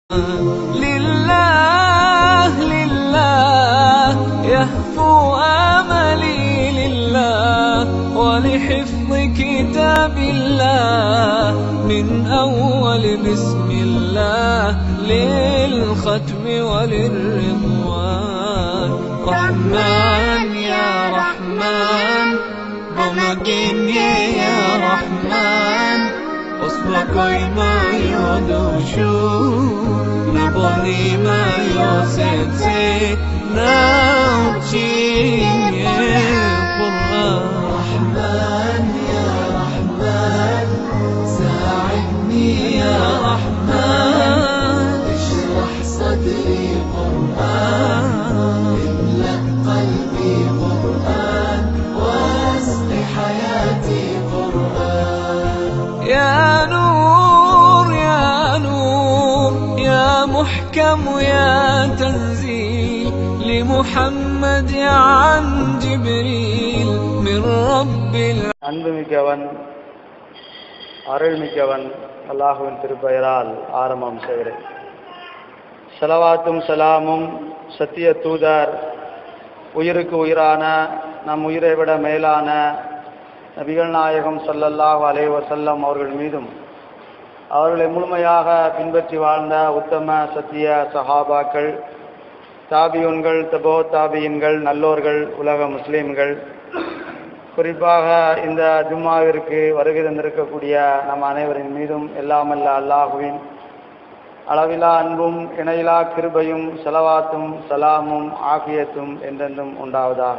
لله لله يهفو آملي لله ولحفظ كتاب الله من أول بسم الله للختم وللرضوان رحمن يا رحمن بمجيني يا رحمن أصبحك ما يدوشو نبني ما يوسيتي نوتي القرآن رحمن يا رحمن ساعدني يا رحمن اشرح صدري قرآن املأ قلبي قرآن واسق حياتي قرآن يا نور يا نور يا محكم يا تنزيل لمحمد عن جبريل من رب العالمين அன்புமிக்கவன் அருள்மிக்கவன் அல்லாஹுவின் திருப்பெயரால் ஆரம்பம் செய்கிறேன் செலவாத்தும் சலாமும் சத்திய தூதர் உயிருக்கு உயிரான நம் உயிரை விட மேலான நபிகள் நாயகம் ஸல்லல்லாஹு அலைஹி வஸல்லம் அவர்கள் மீதும் அவர்களை முழுமையாக பின்பற்றி வாழ்ந்த உத்தம சத்திய சஹாபாக்கள் தாபியுன்கள் தபோ தாபியின்கள் நல்லோர்கள் உலக முஸ்லீம்கள் குறிப்பாக இந்த ஜும்மாவிற்கு வருகை தந்திருக்கக்கூடிய நம் அனைவரின் மீதும் எல்லாமல்ல அல்லாஹுவின் அளவிலா அன்பும் இணையிலா கிருபையும் செலவாத்தும் சலாமும் ஆகியத்தும் என்றென்றும் உண்டாவதாக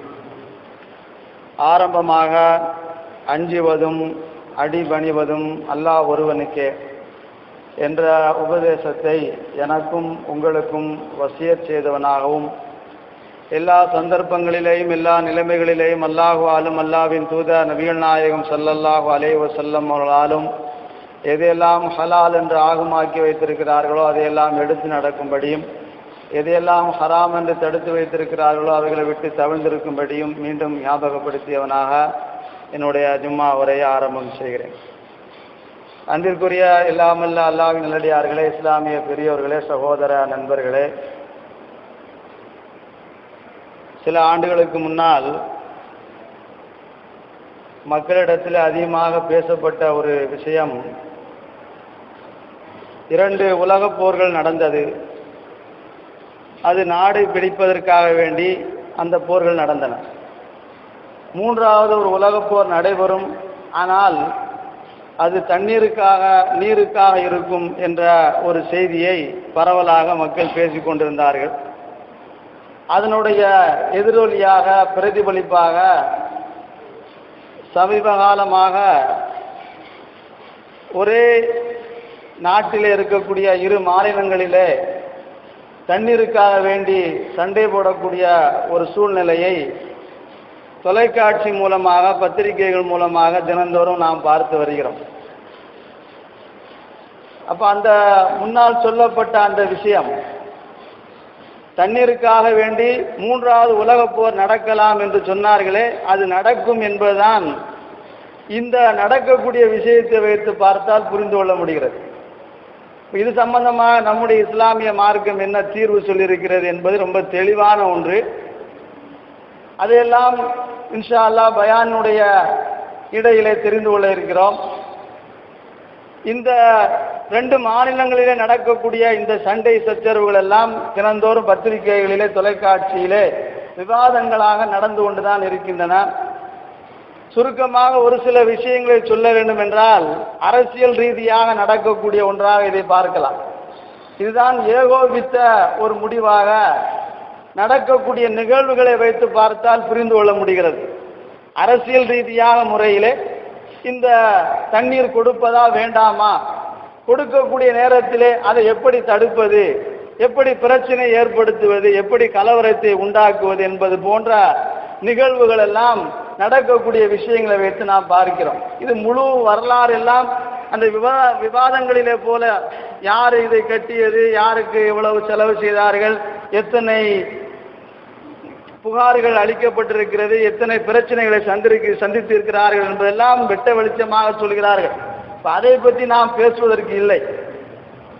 ஆரம்பமாக அஞ்சுவதும் அடிபணிவதும் அல்லாஹ் ஒருவனுக்கே என்ற உபதேசத்தை எனக்கும் உங்களுக்கும் வசியச் செய்தவனாகவும் எல்லா சந்தர்ப்பங்களிலேயும் எல்லா நிலைமைகளிலேயும் அல்லாஹுவாலும் அல்லாவின் தூத நபிகள் நாயகம் ஸல்லல்லாஹு அலைஹி வஸல்லம் அவர்களாலும் எதையெல்லாம் ஹலால் என்று ஆகுமாக்கி வைத்திருக்கிறார்களோ அதையெல்லாம் எடுத்து நடக்கும்படியும் எதையெல்லாம் ஹராம் என்று தடுத்து வைத்திருக்கிறார்களோ அவைகளை விட்டு தவிழ்ந்திருக்கும்படியும் மீண்டும் ஞாபகப்படுத்தியவனாக என்னுடைய ஜும்மா உரையை ஆரம்பம் செய்கிறேன் அன்பிற்குரிய எல்லாமல்ல அல்லாவின் நல்லடியார்களே இஸ்லாமிய பெரியோர்களே சகோதர நண்பர்களே சில ஆண்டுகளுக்கு முன்னால் மக்களிடத்தில் அதிகமாக பேசப்பட்ட ஒரு விஷயம் இரண்டு உலகப் போர்கள் நடந்தது அது நாடு பிடிப்பதற்காக வேண்டி அந்த போர்கள் நடந்தன மூன்றாவது ஒரு உலகப் போர் நடைபெறும் ஆனால் அது தண்ணீருக்காக நீருக்காக இருக்கும் என்ற ஒரு செய்தியை பரவலாக மக்கள் பேசிக் கொண்டிருந்தார்கள் அதனுடைய எதிரொலியாக பிரதிபலிப்பாக சமீப காலமாக ஒரே நாட்டிலே இருக்கக்கூடிய இரு மாநிலங்களிலே தண்ணீருக்காக வேண்டி சண்டை போடக்கூடிய ஒரு சூழ்நிலையை தொலைக்காட்சி மூலமாக பத்திரிகைகள் மூலமாக தினந்தோறும் நாம் பார்த்து வருகிறோம் அப்போ அந்த முன்னால் சொல்லப்பட்ட அந்த விஷயம் தண்ணீருக்காக வேண்டி மூன்றாவது உலகப் போர் நடக்கலாம் என்று சொன்னார்களே அது நடக்கும் என்பதுதான் இந்த நடக்கக்கூடிய விஷயத்தை வைத்து பார்த்தால் புரிந்து கொள்ள முடிகிறது இது சம்பந்தமாக நம்முடைய இஸ்லாமிய மார்க்கம் என்ன தீர்வு சொல்லியிருக்கிறது என்பது ரொம்ப தெளிவான ஒன்று அதையெல்லாம் இன்ஷா அல்லா பயானுடைய இடையிலே தெரிந்து கொள்ள இருக்கிறோம் இந்த ரெண்டு மாநிலங்களிலே நடக்கக்கூடிய இந்த சண்டை சச்சரவுகள் எல்லாம் தினந்தோறும் பத்திரிகைகளிலே தொலைக்காட்சியிலே விவாதங்களாக நடந்து கொண்டுதான் இருக்கின்றன சுருக்கமாக ஒரு சில விஷயங்களை சொல்ல வேண்டும் என்றால் அரசியல் ரீதியாக நடக்கக்கூடிய ஒன்றாக இதை பார்க்கலாம் இதுதான் ஏகோபித்த ஒரு முடிவாக நடக்கக்கூடிய நிகழ்வுகளை வைத்து பார்த்தால் புரிந்து கொள்ள முடிகிறது அரசியல் ரீதியாக முறையிலே இந்த தண்ணீர் கொடுப்பதா வேண்டாமா கொடுக்கக்கூடிய நேரத்திலே அதை எப்படி தடுப்பது எப்படி பிரச்சனை ஏற்படுத்துவது எப்படி கலவரத்தை உண்டாக்குவது என்பது போன்ற நிகழ்வுகள் எல்லாம் நடக்கக்கூடிய விஷயங்களை வைத்து நாம் பார்க்கிறோம் இது முழு வரலாறு எல்லாம் அந்த விவா விவாதங்களிலே போல யார் இதை கட்டியது யாருக்கு எவ்வளவு செலவு செய்தார்கள் எத்தனை புகார்கள் அளிக்கப்பட்டிருக்கிறது எத்தனை பிரச்சனைகளை சந்திருக்கு சந்தித்திருக்கிறார்கள் என்பதெல்லாம் வெட்ட வெளிச்சமாக சொல்கிறார்கள் இப்ப அதை பற்றி நாம் பேசுவதற்கு இல்லை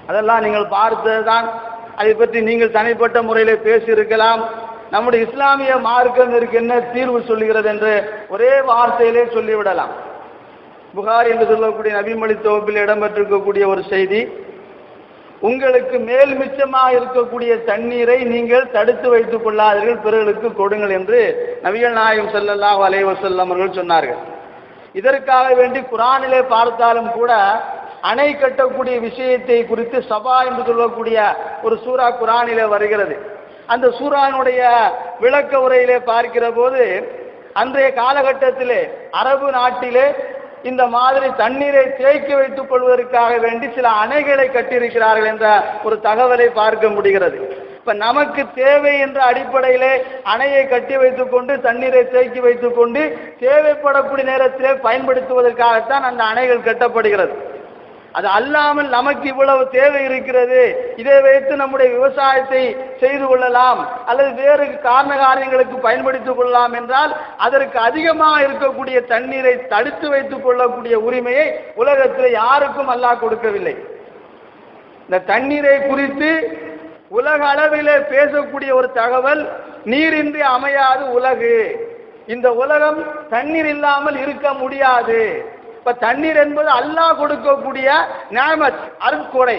அதெல்லாம் நீங்கள் பார்த்ததுதான் அதை பற்றி நீங்கள் தனிப்பட்ட முறையில் பேசியிருக்கலாம் நம்முடைய இஸ்லாமிய மார்க்கம் இதற்கு என்ன தீர்வு சொல்லுகிறது என்று ஒரே வார்த்தையிலே சொல்லிவிடலாம் புகார் என்று சொல்லக்கூடிய நபிமொழி தொகுப்பில் இடம்பெற்றிருக்கக்கூடிய ஒரு செய்தி உங்களுக்கு மேல் மிச்சமாக இருக்கக்கூடிய தண்ணீரை நீங்கள் தடுத்து வைத்துக் கொள்ளாதீர்கள் பிறர்களுக்கு கொடுங்கள் என்று நபிகள் நாயகம் ஸல்லல்லாஹு அலைஹி வஸல்லம் அவர்கள் சொன்னார்கள் இதற்காக வேண்டி குரானிலே பார்த்தாலும் கூட அணை கட்டக்கூடிய விஷயத்தை குறித்து சபா என்று சொல்லக்கூடிய ஒரு சூரா குரானிலே வருகிறது அந்த சூரானுடைய விளக்க உரையிலே பார்க்கிற போது அன்றைய காலகட்டத்திலே அரபு நாட்டிலே இந்த மாதிரி தண்ணீரை தேக்கி வைத்துக் கொள்வதற்காக வேண்டி சில அணைகளை கட்டியிருக்கிறார்கள் என்ற ஒரு தகவலை பார்க்க முடிகிறது இப்ப நமக்கு தேவை என்ற அடிப்படையிலே அணையை கட்டி வைத்துக் கொண்டு தண்ணீரை தேக்கி வைத்துக் கொண்டு தேவைப்படக்கூடிய நேரத்திலே பயன்படுத்துவதற்காகத்தான் அந்த அணைகள் கட்டப்படுகிறது அது அல்லாமல் நமக்கு இவ்வளவு தேவை இருக்கிறது இதை வைத்து நம்முடைய விவசாயத்தை செய்து கொள்ளலாம் அல்லது வேறு காரண காரியங்களுக்கு பயன்படுத்திக் கொள்ளலாம் என்றால் அதற்கு அதிகமாக இருக்கக்கூடிய தண்ணீரை தடுத்து வைத்துக் கொள்ளக்கூடிய உரிமையை உலகத்தில் யாருக்கும் அல்லாஹ் கொடுக்கவில்லை இந்த தண்ணீரை குறித்து உலக அளவிலே பேசக்கூடிய ஒரு தகவல் நீரின்றி அமையாது உலகு இந்த உலகம் தண்ணீர் இல்லாமல் இருக்க முடியாது இப்ப தண்ணீர் என்பது அல்லாஹ் கொடுக்கக்கூடிய நியமத் அருட்கொடை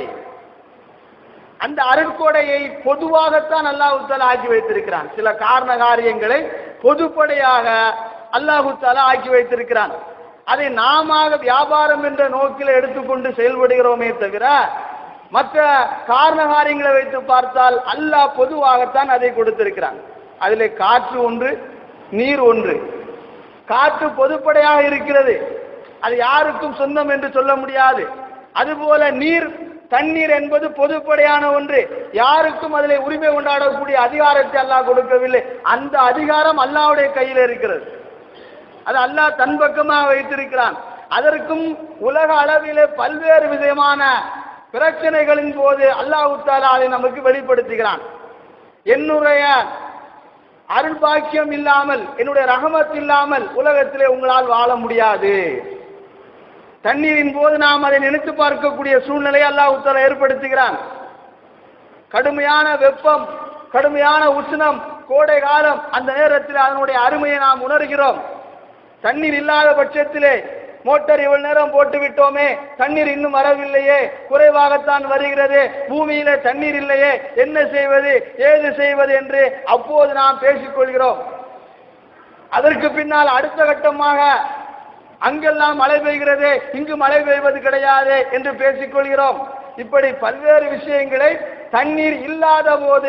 அந்த அருட்கொடையை பொதுவாகத்தான் அல்லாஹு தாலா ஆக்கி வைத்திருக்கிறான் சில காரண காரியங்களை பொதுப்படையாக அல்லாஹு தாலா ஆக்கி வைத்திருக்கிறான் அதை நாம வியாபாரம் என்ற நோக்கில் எடுத்துக்கொண்டு செயல்படுகிறோமே தவிர மற்ற காரண காரியங்களை வைத்து பார்த்தால் அல்லாஹ் பொதுவாகத்தான் அதை கொடுத்திருக்கிறான் அதிலே காற்று ஒன்று நீர் ஒன்று காற்று பொதுப்படையாக இருக்கிறது அது யாருக்கும் சொந்தம் என்று சொல்ல முடியாது அதுபோல நீர் தண்ணீர் என்பது பொதுப்படையான ஒன்று யாருக்கும் அதில் உரிமை கொண்டாடக்கூடிய அதிகாரத்தை அல்லாஹ் கொடுக்கவில்லை அந்த அதிகாரம் அல்லாஹ்வுடைய கையில் இருக்கிறது அது அல்லாஹ் தன் பக்கமாக வைத்திருக்கிறான் அதற்கும் உலக அளவிலே பல்வேறு விதமான பிரச்சனைகளின் போது அல்லாஹ் தாலா அதை நமக்கு வெளிப்படுத்துகிறான் என்னுடைய அருள் பாக்கியம் இல்லாமல் என்னுடைய ரஹமத் இல்லாமல் உலகத்திலே உங்களால் வாழ முடியாது தண்ணீரின் போது நாம் அதை நினைத்து பார்க்கக்கூடிய சூழ்நிலையை அல்லாஹ் உத்தர ஏற்படுத்துகிறான் கடுமையான வெப்பம் கடுமையான உஷ்ணம் கோடை காலம் அந்த நேரத்தில் அதனுடைய அருமையை நாம் உணர்கிறோம் தண்ணீர் இல்லாத பட்சத்திலே மோட்டார் இவ்வளவு நேரம் போட்டு விட்டோமே தண்ணீர் இன்னும் வரவில்லையே குறைவாகத்தான் வருகிறது பூமியிலே தண்ணீர் இல்லையே என்ன செய்வது ஏது செய்வது என்று அப்போது நாம் பேசிக்கொள்கிறோம் அதற்கு பின்னால் அடுத்த கட்டமாக அங்கெல்லாம் மழை பெய்கிறது இங்கு மழை பெய்வது கிடையாது என்று பேசிக்கொள்கிறோம் இப்படி பல்வேறு விஷயங்களை தண்ணீர் இல்லாத போது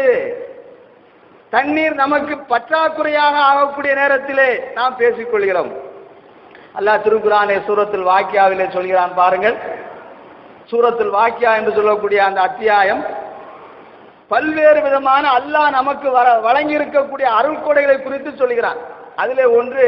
தண்ணீர் நமக்கு பற்றாக்குறையாக ஆகக்கூடிய நேரத்திலே நாம் பேசிக்கொள்கிறோம் அல்லாஹ் திருக்குறானே சூரத்தில் வாக்கியாவிலே சொல்கிறான் பாருங்கள் சூரத்தில் வாக்கியா என்று சொல்லக்கூடிய அந்த அத்தியாயம் பல்வேறு விதமான அல்லாஹ் நமக்கு வர வழங்கி இருக்கக்கூடிய அருள் கொடைகளை குறித்து சொல்கிறான் அதிலே ஒன்று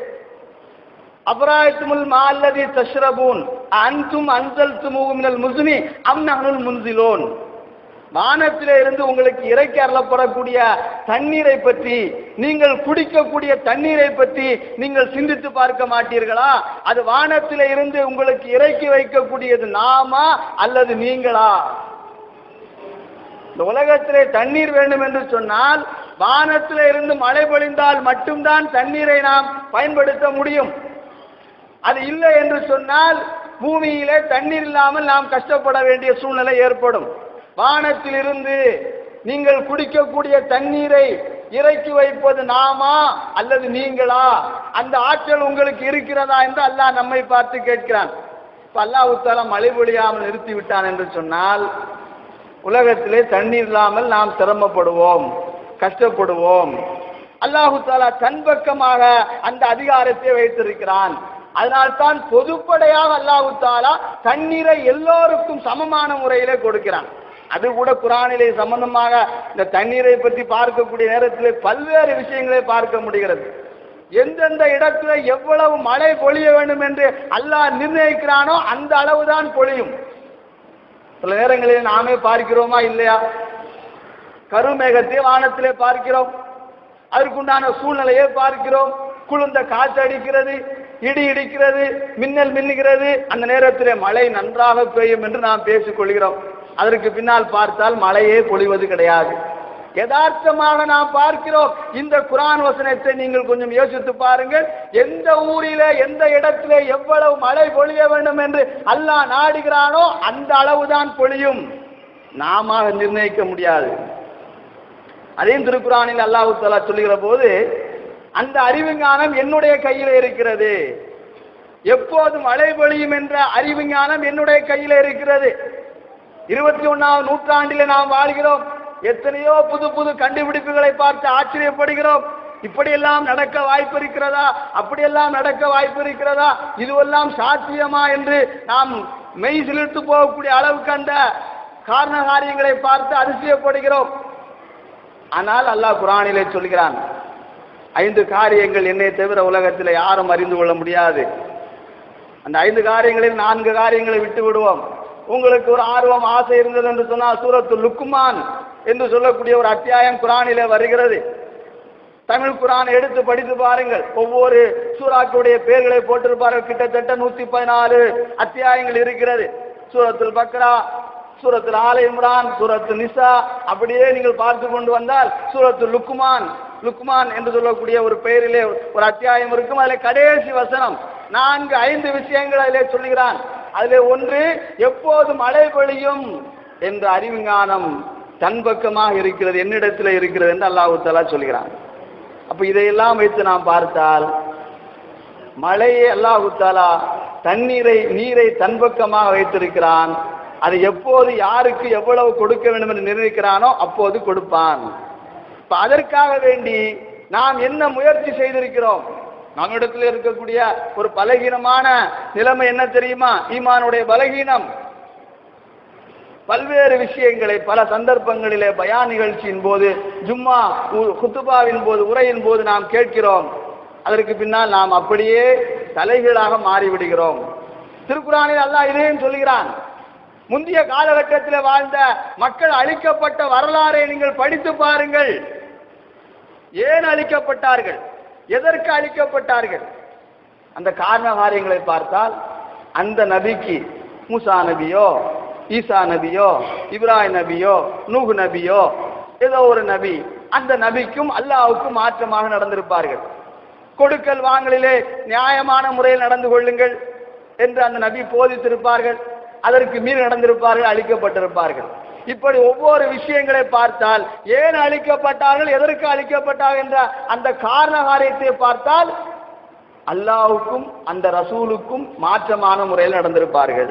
அபராயத்துமுல் மால்லதி தஷ்ரபூன் அன்தும் அன்சல் துமுகுமினல் முஸ்னி அம் நகனுல் முன்சிலோன் வானத்திலே இருந்து உங்களுக்கு இறைக்கு அருளப்படக்கூடிய தண்ணீரை பற்றி நீங்கள் குடிக்கக்கூடிய தண்ணீரை பற்றி நீங்கள் சிந்தித்து பார்க்க மாட்டீர்களா அது வானத்திலே இருந்து உங்களுக்கு இறக்கி வைக்கக்கூடியது நாமா அல்லது நீங்களா இந்த உலகத்திலே தண்ணீர் வேண்டும் என்று சொன்னால் வானத்திலே இருந்து மழை பொழிந்தால் மட்டும்தான் தண்ணீரை நாம் பயன்படுத்த முடியும் அது இல்லை என்று சொன்னால் பூமியிலே தண்ணீர் இல்லாமல் நாம் கஷ்டப்பட வேண்டிய சூழ்நிலை ஏற்படும் வானத்திலிருந்து நீங்கள் குடிக்கக்கூடிய தண்ணீரை இறக்கி வைப்பது நாமா அல்லது நீங்களா அந்த ஆற்றல் உங்களுக்கு இருக்கிறதா என்று அல்லாஹ் நம்மை பார்த்து கேட்கிறான் இப்ப அல்லாஹ் தாலா மழை பொழியாமல் நிறுத்தி விட்டான் என்று சொன்னால் உலகத்திலே தண்ணீர் இல்லாமல் நாம் சிரமப்படுவோம் கஷ்டப்படுவோம் அல்லாஹு தாலா தன் பக்கமாக அந்த அதிகாரத்தை வைத்திருக்கிறான் அதனால்தான் பொதுப்படையாக அல்லாஹு தாலா தண்ணீரை எல்லோருக்கும் சமமான முறையிலே கொடுக்கிறான் அது கூட குரானிலே சம்பந்தமாக இந்த தண்ணீரை பற்றி பார்க்கக்கூடிய நேரத்தில் பல்வேறு விஷயங்களை பார்க்க முடிகிறது எந்தெந்த இடத்துல எவ்வளவு மழை பொழிய வேண்டும் என்று அல்லாஹ் நிர்ணயிக்கிறானோ அந்த அளவுதான் பொழியும் சில நேரங்களில் நாமே பார்க்கிறோமா இல்லையா கருமேகத்தை வானத்திலே பார்க்கிறோம் அதற்குண்டான சூழ்நிலையை பார்க்கிறோம் குளிர்ந்த காற்று அடிக்கிறது இடி இடிக்கிறது மின்னல் மின்னுகிறது அந்த நேரத்திலே மழை நன்றாக பெய்யும் என்று நாம் பேசிக் கொள்கிறோம் அதற்கு பின்னால் பார்த்தால் மழையே பொழிவது கிடையாது யதார்த்தமாக நாம் பார்க்கிறோம் இந்த குரான் வசனத்தை நீங்கள் கொஞ்சம் யோசித்து பாருங்கள் எந்த ஊரில எந்த இடத்திலே எவ்வளவு மழை பொழிய வேண்டும் என்று அல்லாஹ் நாடுகிறானோ அந்த அளவுதான் பொழியும் நாம நிர்ணயிக்க முடியாது அதையும் திருக்குறானில் அல்லாஹு தஆலா சொல்லுகிற போது அந்த அறிவுஞானம் என்னுடைய கையில் இருக்கிறது எப்போது மழை பொழியும் என்ற அறிவுஞானம் என்னுடைய கையில் இருக்கிறது இருபத்தி ஒன்னாவது நூற்றாண்டிலே நாம் வாழ்கிறோம் எத்தனையோ புது புது கண்டுபிடிப்புகளை பார்த்து ஆச்சரியப்படுகிறோம் இப்படியெல்லாம் நடக்க வாய்ப்பு இருக்கிறதா அப்படியெல்லாம் நடக்க வாய்ப்பு இருக்கிறதா இதுவெல்லாம் சாத்தியமா என்று நாம் மெய் சிலிர்த்து போகக்கூடிய அளவுக்கு அந்த காரண காரியங்களை பார்த்து அதிசயப்படுகிறோம் ஆனால் அல்லாஹ் குரானிலே சொல்கிறான் ஐந்து காரியங்கள் என்னை தவிர உலகத்தில் யாரும் அறிந்து கொள்ள முடியாது அந்த ஐந்து காரியங்களில் நான்கு காரியங்களை விட்டு விடுவோம் உங்களுக்கு ஒரு ஆர்வம் ஆசை இருந்தது என்று சொன்னால் சூரத்து லுக்குமான் என்று சொல்லக்கூடிய ஒரு அத்தியாயம் குரானிலே வருகிறது தமிழ் குரான் எடுத்து படித்து பாருங்கள் ஒவ்வொரு சூறாக்களுடைய பெயர்களை போட்டிருப்பார்கள் கிட்டத்தட்ட நூத்தி பதினாலு அத்தியாயங்கள் இருக்கிறது சூரத்துல் பக்ரா சூரத்துல் ஆல இம்ரான் சூரத்து நிசா அப்படியே நீங்கள் பார்த்து கொண்டு வந்தால் சூரத்து லுக்குமான் லுக்குமான் என்று சொல்லக்கூடிய ஒரு பெயரிலே ஒரு அத்தியாயம் இருக்கும் அதில் கடைசி வசனம் நான்கு ஐந்து விஷயங்கள் அதிலே சொல்லுகிறான் அதிலே ஒன்று எப்போது மழை பொழியும் என்ற அறிவுஞானம் தன் பக்கமாக இருக்கிறது என்னிடத்தில் இருக்கிறது என்று அல்லாஹு தஆலா சொல்கிறான் அப்ப இதையெல்லாம் வைத்து நாம் பார்த்தால் மழையை அல்லாஹு தாலா தண்ணீரை நீரை தன் பக்கமாக வைத்திருக்கிறான் அதை எப்போது யாருக்கு எவ்வளவு கொடுக்க வேண்டும் என்று நிர்ணயிக்கிறானோ அப்போது கொடுப்பான் இப்ப அதற்காக வேண்டி நாம் என்ன முயற்சி செய்திருக்கிறோம் நம்மிடத்தில் இருக்கக்கூடிய ஒரு பலகீனமான நிலைமை என்ன தெரியுமா ஈமானுடைய பலகீனம் பல்வேறு விஷயங்களை பல சந்தர்ப்பங்களிலே பயான் நிகழ்ச்சியின் போது ஜும்மா உ- குத்துபாவின் போது உரையின் போது நாம் கேட்கிறோம் அதற்கு பின்னால் நாம் அப்படியே தலைகீழாக மாறிவிடுகிறோம் திருக்குறானில் அல்லாஹ் இதையும் சொல்கிறான் முந்தைய காலகட்டத்தில் வாழ்ந்த மக்கள் அழிக்கப்பட்ட வரலாறை நீங்கள் படித்து பாருங்கள் ஏன் அழிக்கப்பட்டார்கள் எதற்கு அழிக்கப்பட்டார்கள் அந்த காரண காரியங்களை பார்த்தால் அந்த நபிக்கு மூசா நபியோ ஈசா நபியோ இப்ராஹிம் நபியோ நூஹ் நபியோ ஏதோ ஒரு நபி அந்த நபிக்கும் அல்லாஹ்வுக்கும் மாற்றமாக நடந்திருப்பார்கள் கொடுக்கல் வாங்கலிலே நியாயமான முறையில் நடந்து கொள்ளுங்கள் என்று அந்த நபி போதித்திருப்பார்கள் அதற்கு மீறி நடந்திருப்பார்கள் அழிக்கப்பட்டிருப்பார்கள் இப்படி ஒவ்வொரு விஷயங்களை பார்த்தால் ஏன் அழிக்கப்பட்டார்கள் எதற்கு அழிக்கப்பட்டார்கள் என்ற அந்த காரண காரியத்தை பார்த்தால் அல்லாஹ்வுக்கும் அந்த ரசூலுக்கும் மாற்றமான முறையில் நடந்திருப்பார்கள்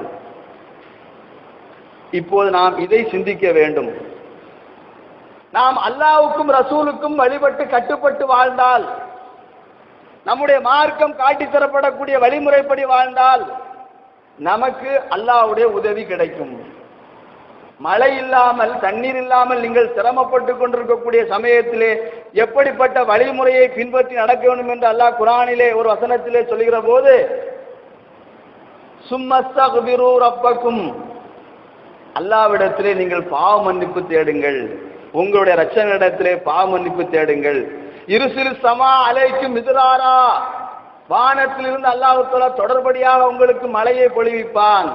இப்போது நாம் இதை சிந்திக்க வேண்டும் நாம் அல்லாஹ்வுக்கும் ரசூலுக்கும் வழிபட்டு கட்டுப்பட்டு வாழ்ந்தால் நம்முடைய மார்க்கம் காட்டித் தரப்படக்கூடிய வழிமுறைப்படி வாழ்ந்தால் நமக்கு அல்லாஹ்வுடைய உதவி கிடைக்கும் மழை இல்லாமல் தண்ணீர் இல்லாமல் நீங்கள் சிரமப்பட்டு கொண்டிருக்கக்கூடிய சமயத்திலே எப்படிப்பட்ட வழிமுறையை பின்பற்றி நடக்க வேண்டும் என்று அல்லாஹ் குரானிலே ஒரு வசனத்திலே சொல்கிற போது சும்மஸ்தகுபிரு ரப்பக்கும் அல்லாவிடத்திலே நீங்கள் பாவ மன்னிப்பு தேடுங்கள் உங்களுடைய ரச்சனிடத்திலே பாவ மன்னிப்பு தேடுங்கள் இருசிறு சமா அலைக்கும் மிதுராரா வானத்திலிருந்து அல்லாஹுத்தாலா தொடர்படியாக உங்களுக்கு மழையை பொழிவிப்பான்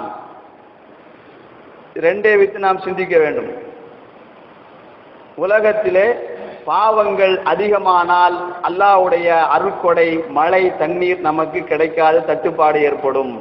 ரெண்டே வைத்து நாம் சிந்திக்க வேண்டும் உலகத்திலே பாவங்கள் அதிகமானால் அல்லாஹ்வுடைய அருட்கொடை மழை தண்ணீர் நமக்கு கிடைக்காது தட்டுப்பாடு ஏற்படும்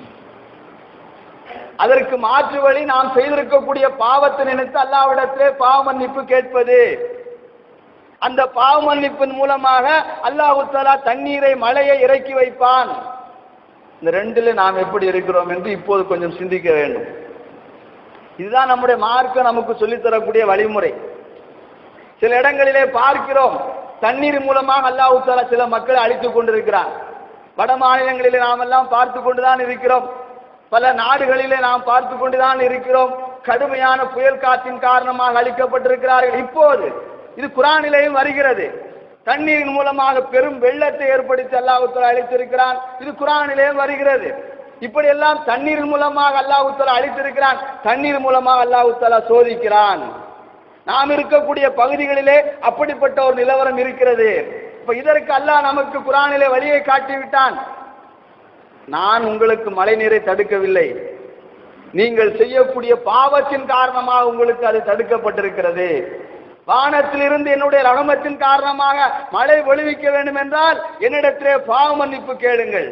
அதற்கு மாற்று வழி நாம் செய்திருக்கக்கூடிய பாவத்தை நினைத்து அல்லாவிடத்திலே பாவ மன்னிப்பு கேட்பது அந்த பாவ மன்னிப்பின் மூலமாக அல்லாஹு தஆலா தண்ணீரை மழையை இறக்கி வைப்பான் இந்த ரெண்டுல நாம் எப்படி இருக்கிறோம் என்று இப்போது கொஞ்சம் சிந்திக்க வேண்டும் இதுதான் நம்முடைய மார்க்கம் நமக்கு சொல்லித் தரக்கூடிய வழிமுறை சில இடங்களிலே பார்க்கிறோம் தண்ணீர் மூலமாக அல்லாஹ் தஆலா சில மக்களை அழித்துக் கொண்டிருக்கிறார் வட மாநிலங்களிலே நாம் எல்லாம் பார்த்து கொண்டுதான் இருக்கிறோம் பல நாடுகளிலே நாம் பார்த்து கொண்டுதான் இருக்கிறோம் கடுமையான புயல் காற்றின் காரணமாக அழிக்கப்பட்டிருக்கிறார்கள் இப்போது இது குரானிலேயும் வருகிறது தண்ணீரின் மூலமாக பெரும் வெள்ளத்தை ஏற்படுத்தி அல்லாஹ் தஆலா அழித்திருக்கிறான் இது குரானிலேயும் வருகிறது இப்படி எல்லாம் தண்ணீர் மூலமாக அல்லாஹ் தஆலா அழித்திருக்கிறான் தண்ணீர் மூலமாக அல்லாஹ் தஆலா சோதிக்கிறான் நாம் இருக்கக்கூடிய பகுதிகளிலே அப்படிப்பட்ட ஒரு நிலவரம் இருக்கிறது இப்ப இதற்கு அல்லாஹ் நமக்கு குரானிலே வழியை காட்டி விட்டான் நான் உங்களுக்கு மழை நீரை தடுக்கவில்லை நீங்கள் செய்யக்கூடிய பாவத்தின் காரணமாக உங்களுக்கு அது தடுக்கப்பட்டிருக்கிறது வானத்திலிருந்து என்னுடைய ரகமத்தின் காரணமாக மழை ஒளிவிக்க வேண்டும் என்றால் என்னிடத்திலே பாவ மன்னிப்பு கேளுங்கள்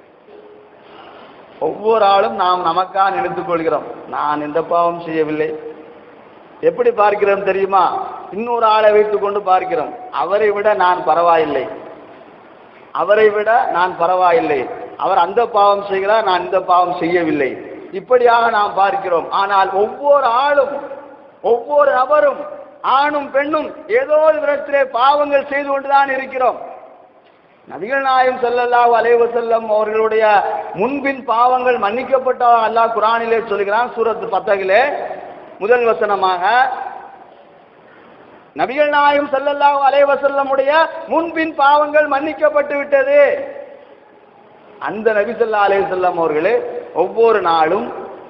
ஒவ்வொரு ஆளும் நாம் நமக்கா நினைத்துக் கொள்கிறோம் நான் எந்த பாவம் செய்யவில்லை எப்படி பார்க்கிறோம் தெரியுமா இன்னொரு ஆளை வைத்துக் கொண்டு பார்க்கிறோம் அவரை விட நான் பரவாயில்லை அவரை விட நான் பரவாயில்லை அவர் அந்த பாவம் செய்கிறார் நான் இந்த பாவம் செய்யவில்லை இப்படியாக நாம் பார்க்கிறோம் ஆனால் ஒவ்வொரு ஆளும் ஒவ்வொரு நபரும் ஆணும் பெண்ணும் ஏதோ ஒரு விதத்திலே பாவங்கள் செய்து கொண்டுதான் இருக்கிறோம் நபிகள் நாயம் ஸல்லல்லாஹு அலைஹி வஸல்லம் அவர்களுடைய முன்பின் பாவங்கள் மன்னிக்கப்பட்ட அல்லாஹ் குர்ஆனிலே சொல்கிறான் சூரத் பத்தகிலே முதல் வசனமாக நபிகள் நாயம் ஸல்லல்லாஹு அலைஹி வஸல்லமுடைய முன்பின் பாவங்கள் மன்னிக்கப்பட்டு விட்டது அந்த நபி ஸல்லல்லாஹு அலைஹி வஸல்லம் அவர்களே ஒவ்வொரு நாளும்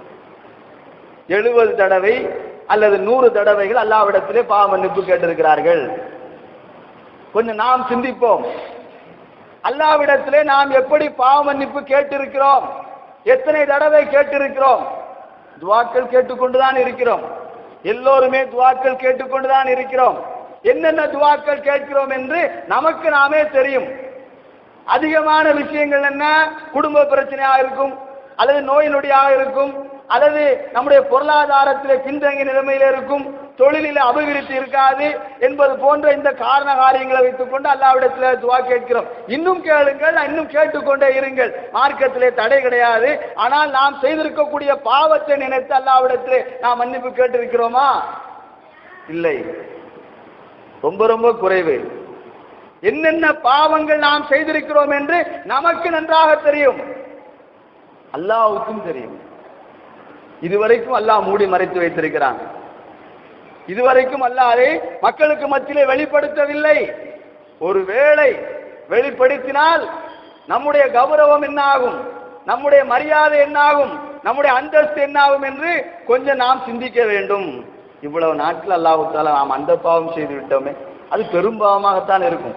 எழுபது தடவை அல்லது நூறு தடவைகள் அல்லாவிடத்திலே பாவ மன்னிப்பு கேட்டிருக்கிறார்கள் கொஞ்சம் நாம் சிந்திப்போம் அல்லாவிடத்திலே நாம் எப்படி பாவ மன்னிப்பு கேட்டிருக்கிறோம் எத்தனை தடவை கேட்டிருக்கிறோம் துவாக்கள் கேட்டுக்கொண்டுதான் இருக்கிறோம் எல்லோருமே துவாக்கள் கேட்டுக்கொண்டுதான் இருக்கிறோம் என்னென்ன துவாக்கள் கேட்கிறோம் என்று நமக்கு நாமே தெரியும் அதிகமான விஷயங்கள் என்ன குடும்ப பிரச்சனையாக இருக்கும் அல்லது நோய் நொடியாக இருக்கும் அல்லது நம்முடைய பொருளாதாரத்திலே பின்தங்கிய நிலைமையில இருக்கும் தொழிலில் அபிவிருத்தி இருக்காது என்பது போன்ற இந்த காரண காரியங்களை வைத்துக்கொண்டு அல்லாவிடத்தில் துவா கேட்கிறோம் இன்னும் கேளுங்கள் இன்னும் கேட்டுக்கொண்டே இருங்கள் மார்க்கத்திலே தடை கிடையாது ஆனால் நாம் செய்திருக்கக்கூடிய பாவத்தை நினைத்து அல்லாவிடத்திலே நாம் மன்னிப்பு கேட்டிருக்கிறோமா இல்லை ரொம்ப ரொம்ப குறைவு என்னென்ன பாவங்கள் நாம் செய்திருக்கிறோம் என்று நமக்கு நன்றாக தெரியும் அல்லாஹ்வுக்கும் தெரியும் இதுவரைக்கும் அல்லாஹ் மூடி மறைத்து வைத்திருக்கிறான் இதுவரைக்கும் அல்லாஹ் அதை மக்களுக்கு மத்தியிலே வெளிப்படுத்தவில்லை ஒருவேளை வெளிப்படுத்தினால் நம்முடைய கௌரவம் என்ன ஆகும் நம்முடைய மரியாதை என்ன ஆகும் நம்முடைய அந்தஸ்து என்ன ஆகும் என்று கொஞ்சம் நாம் சிந்திக்க வேண்டும் இவ்வளவு நாட்கள் அல்லாஹுத்தால நாம் அந்த பாவம் செய்து விட்டோமே அது பெரும்பாவமாகத்தான் இருக்கும்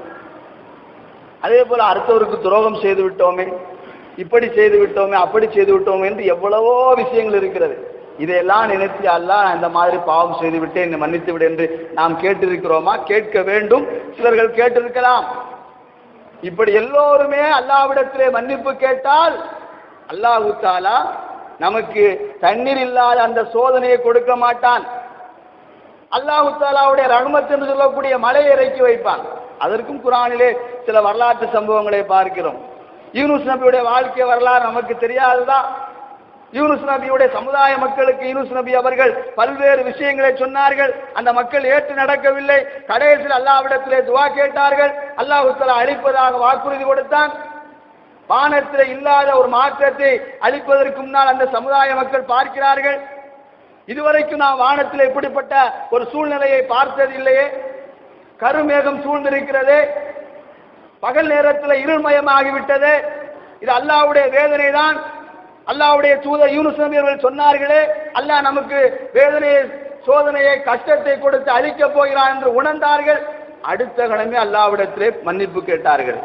அதே போல அடுத்தவருக்கு துரோகம் செய்து விட்டோமே இப்படி செய்து விட்டோமே அப்படி செய்து விட்டோமே என்று எவ்வளவோ விஷயங்கள் இருக்கிறது இதையெல்லாம் நினைத்து அல்லாஹ் நான் இந்த மாதிரி பாவம் செய்து விட்டு என்னை மன்னித்து விடு என்று நாம் கேட்டிருக்கிறோமா கேட்க வேண்டும் சிலர்கள் கேட்டிருக்கலாம் இப்படி எல்லோருமே அல்லாவிடத்திலே மன்னிப்பு கேட்டால் அல்லாஹு தாலா நமக்கு தண்ணீர் இல்லாத அந்த சோதனையை கொடுக்க மாட்டான் அல்லாஹு தாலாவுடைய ரஹ்மத் என்று சொல்லக்கூடிய மலையை இறக்கி வைப்பான் அதற்கும் குரானிலே சில வரலாற்று சம்பவங்களை பார்க்கிறோம் யூனுஸ் நபியுடைய வாழ்க்கை வரலாறு நமக்கு தெரியாதுதான் யூனுஸ் நபியுடைய சமுதாய மக்களுக்கு யூனுஸ் நபி அவர்கள் பல்வேறு விஷயங்களை சொன்னார்கள் அந்த மக்கள் ஏற்று நடக்கவில்லை கடைசியில் அல்லாவிடத்திலே துவா கேட்டார்கள் அல்லாஹு தஆலா அழிப்பதாக வாக்குறுதி கொடுத்தான் வானத்தில் இல்லாத ஒரு மாற்றத்தை அளிப்பதற்கு முன்னால் அந்த சமுதாய மக்கள் பார்க்கிறார்கள் இதுவரைக்கும் நாம் வானத்தில் இப்படிப்பட்ட ஒரு சூழ்நிலையை பார்த்தது இல்லையே கருமேகம் சூழ்ந்திருக்கிறது பகல் நேரத்தில் இருள்மயமாகிவிட்டது இது அல்லாஹ்வுடைய வேதனை தான் அல்லாஹ்வுடைய தூதர் யூனுஸ் நபி அவர்கள் சொன்னார்களே அல்லாஹ் நமக்கு வேதனையை சோதனையை கஷ்டத்தை கொடுத்து அழிக்கப் போகிறான் என்று உணர்ந்தார்கள் அடுத்த கிழமை அல்லாஹ்விடத்திலே மன்னிப்பு கேட்டார்கள்